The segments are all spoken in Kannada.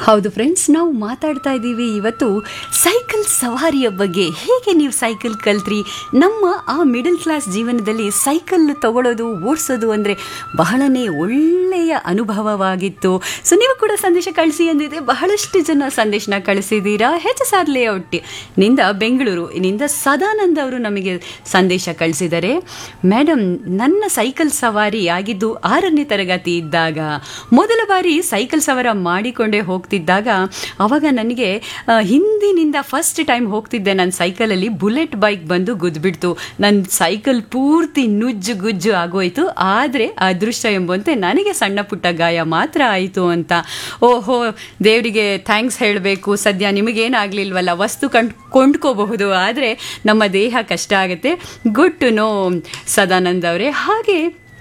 ಹೌದು ಫ್ರೆಂಡ್ಸ್ ನಾವು ಮಾತಾಡ್ತಾ ಇದ್ದೀವಿ ಇವತ್ತು ಸೈಕಲ್ ಸವಾರಿಯ ಬಗ್ಗೆ ಹೇಗೆ ನೀವು ಸೈಕಲ್ ಕಲ್ತ್ರಿ ನಮ್ಮ ಆ ಮಿಡಲ್ ಕ್ಲಾಸ್ ಜೀವನದಲ್ಲಿ ಸೈಕಲ್ ತಗೊಳ್ಳೋದು ಓಡಿಸೋದು ಅಂದರೆ ಬಹಳನೇ ಒಳ್ಳೆಯ ಅನುಭವವಾಗಿತ್ತು ಸೊ ನೀವು ಕೂಡ ಸಂದೇಶ ಕಳಿಸಿ ಅಂದಿದೆ ಬಹಳಷ್ಟು ಜನ ಸಂದೇಶನ ಕಳಿಸಿದ್ದೀರಾ ಹೆಚ್ ಎಸ್ ಆರ್ ಲೇಔಟ್ ನಿಂದ ಬೆಂಗಳೂರು ನಿಂದ ಸದಾನಂದ ಅವರು ನಮಗೆ ಸಂದೇಶ ಕಳಿಸಿದ್ದಾರೆ ಮೇಡಮ್ ನನ್ನ ಸೈಕಲ್ ಸವಾರಿ ಆಗಿದ್ದು ಆರನೇ ತರಗತಿ ಇದ್ದಾಗ ಮೊದಲ ಬಾರಿ ಸೈಕಲ್ ಸವಾರ ಮಾಡಿಕೊಂಡೇ ಹೋಗ್ತಿದ್ದಾಗ ಅವಾಗ ನನಗೆ ಆ, ಹಿಂದಿನಿಂದ ಫಸ್ಟ್ ಟೈಮ್ ಹೋಗ್ತಿದ್ದೆ ನನ್ನ ಸೈಕಲಲ್ಲಿ ಬುಲೆಟ್ ಬೈಕ್ ಬಂದು ಗುದ್ಬಿಡ್ತು ನನ್ನ ಸೈಕಲ್ ಪೂರ್ತಿ ನುಜ್ಜು ಗುಜ್ಜು ಆಗೋಯ್ತು ಆದರೆ ಅದೃಷ್ಟ ಎಂಬಂತೆ ನನಗೆ ಸಣ್ಣ ಪುಟ್ಟ ಗಾಯ ಮಾತ್ರ ಆಯಿತು ಅಂತ ಓಹೋ ದೇವರಿಗೆ ಥ್ಯಾಂಕ್ಸ್ ಹೇಳಬೇಕು ಸದ್ಯ ನಿಮಗೇನಾಗಲಿಲ್ವಲ್ಲ ವಸ್ತು ಕಂಡು ಕೊಂಡ್ಕೋಬಹುದು ಆದರೆ ನಮ್ಮ ದೇಹ ಕಷ್ಟ ಆಗುತ್ತೆ ಗುಡ್ ಟು ನೋ ಸದಾನಂದ್ ಅವರೇ ಹಾಗೆ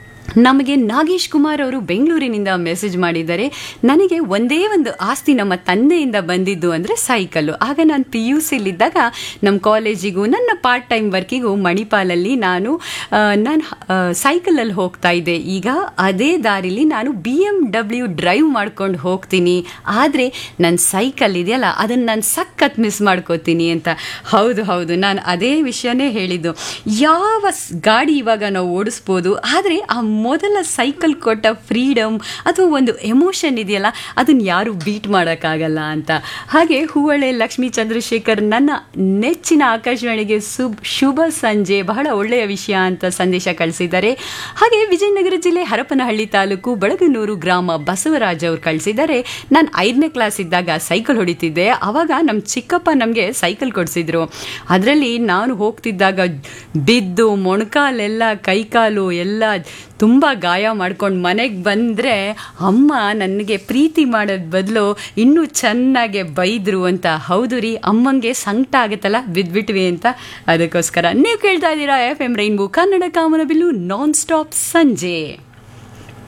ನಮಗೆ ನಾಗೇಶ್ ಕುಮಾರ್ ಅವರು ಬೆಂಗಳೂರಿನಿಂದ ಮೆಸೇಜ್ ಮಾಡಿದ್ದಾರೆ ನನಗೆ ಒಂದೇ ಒಂದು ಆಸ್ತಿ ನಮ್ಮ ತಂದೆಯಿಂದ ಬಂದಿದ್ದು ಅಂದರೆ ಸೈಕಲ್ಲು ಆಗ ನಾನು ಪಿ ಯು ಸಿಲಿದ್ದಾಗ ನಮ್ಮ ಕಾಲೇಜಿಗೂ ನನ್ನ ಪಾರ್ಟ್ ಟೈಮ್ ವರ್ಕಿಗೂ ಮಣಿಪಾಲಲ್ಲಿ ನಾನು ಆ, ನಾನು ಆ, ಸೈಕಲಲ್ಲಿ ಹೋಗ್ತಾ ಇದ್ದೆ ಈಗ ಅದೇ ದಾರಿಲಿ ನಾನು ಬಿ ಎಮ್ ಡಬ್ಲ್ಯೂ ಡ್ರೈವ್ ಮಾಡ್ಕೊಂಡು ಹೋಗ್ತೀನಿ ಆದರೆ ನನ್ನ ಸೈಕಲ್ ಇದೆಯಲ್ಲ ಅದನ್ನು ನಾನು ಸಖತ್ ಮಿಸ್ ಮಾಡ್ಕೋತೀನಿ ಅಂತ ಹೌದು ಹೌದು ನಾನು ಅದೇ ವಿಷಯನೇ ಹೇಳಿದ್ದು ಯಾವ ಸ್- ಗಾಡಿ ಇವಾಗ ನಾವು ಓಡಿಸ್ಬೋದು ಆದರೆ ಆ ಮೊದಲ ಸೈಕಲ್ ಕೊಟ್ಟ ಫ್ರೀಡಮ್ ಅಥವಾ ಒಂದು ಎಮೋಷನ್ ಇದೆಯಲ್ಲ ಅದನ್ನು ಯಾರು ಬೀಟ್ ಮಾಡೋಕ್ಕಾಗಲ್ಲ ಅಂತ ಹಾಗೆ ಹೂವಳೆ ಲಕ್ಷ್ಮೀ ಚಂದ್ರಶೇಖರ್ ನನ್ನ ನೆಚ್ಚಿನ ಆಕಾಶವಾಣಿಗೆ ಸುಬ್ ಶುಭ ಸಂಜೆ ಬಹಳ ಒಳ್ಳೆಯ ವಿಷಯ ಅಂತ ಸಂದೇಶ ಕಳಿಸಿದ್ದಾರೆ ಹಾಗೆ ವಿಜಯನಗರ ಜಿಲ್ಲೆ ಹರಪನಹಳ್ಳಿ ತಾಲೂಕು ಬಳಗನೂರು ಗ್ರಾಮ ಬಸವರಾಜ್ ಅವರು ಕಳಿಸಿದ್ದಾರೆ ನಾನು ಐದನೇ ಕ್ಲಾಸ್ ಇದ್ದಾಗ ಸೈಕಲ್ ಹೊಡಿತಿದ್ದೆ ಅವಾಗ ನಮ್ಮ ಚಿಕ್ಕಪ್ಪ ನಮಗೆ ಸೈಕಲ್ ಕೊಡಿಸಿದ್ರು ಅದರಲ್ಲಿ ನಾನು ಹೋಗ್ತಿದ್ದಾಗ ಬಿದ್ದು ಮೊಣಕಾಲೆಲ್ಲ ಕೈಕಾಲು ಎಲ್ಲ ತುಂಬ ಗಾಯ ಮಾಡ್ಕೊಂಡು ಮನೆಗೆ ಬಂದರೆ ಅಮ್ಮ ನನಗೆ ಪ್ರೀತಿ ಮಾಡೋದ್ ಬದಲು ಇನ್ನೂ ಚೆನ್ನಾಗೆ ಬೈದ್ರು ಅಂತ ಹೌದು ರೀ ಅಮ್ಮಂಗೆ ಸಂಕಟ ಆಗುತ್ತಲ್ಲ ಬಿದ್ಬಿಟ್ವಿ ಅಂತ ಅದಕ್ಕೋಸ್ಕರ ನೀವು ಕೇಳ್ತಾ ಇದ್ದೀರಾ ಎಫ್ ಎಂ ರೈನ್ಬೋ ಕನ್ನಡ ಕಾಮನಬಿಲ್ಲು ನಾನ್ ಸ್ಟಾಪ್ ಸಂಜೆ